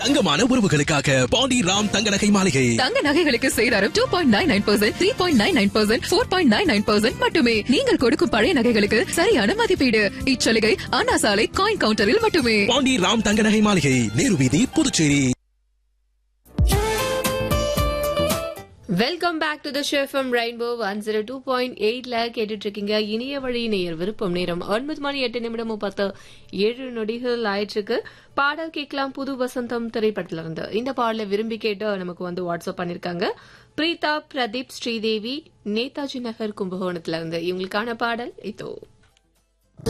தங்கமான உறவுகளுக்காக பாண்டி ராம் தங்க நகை மாளிகை தங்க நகைகளுக்கு சேதாரம் two point nine nine percent three point nine nine percent four point nine nine percent மட்டுமே நீங்கள் கொடுக்கும் பழைய நகைகளுக்கு சரியான மதிப்பீடு இச்சலுகை அண்ணா சாலை காயின் கவுண்டரில் மட்டுமே பாண்டி ராம் தங்க நகை மாளிகை நேரு வீதி Puducherry welcome back to the ஷெஃபம் rainbow one zero two point எயிட்ல கேட்டுட்டு இருக்கீங்க இனிய வழி நேயர் விருப்பம் நேரம் ஒன்பது மணி எட்டு நிமிடம் முப்பத்து ஏழு நொடிகள் ஆயிற்றுக்கு பாடல் கேட்கலாம் புது வசந்தம் திரைப்படத்துல இருந்து இந்த பாடலை விரும்பி கேட்டு நமக்கு வந்து வாட்ஸ்அப் பண்ணிருக்காங்க பிரீதா பிரதீப் ஸ்ரீதேவி நேதாஜி நகர் கும்பகோணத்துல இருந்து இவங்களுக்கான பாடல் இதோ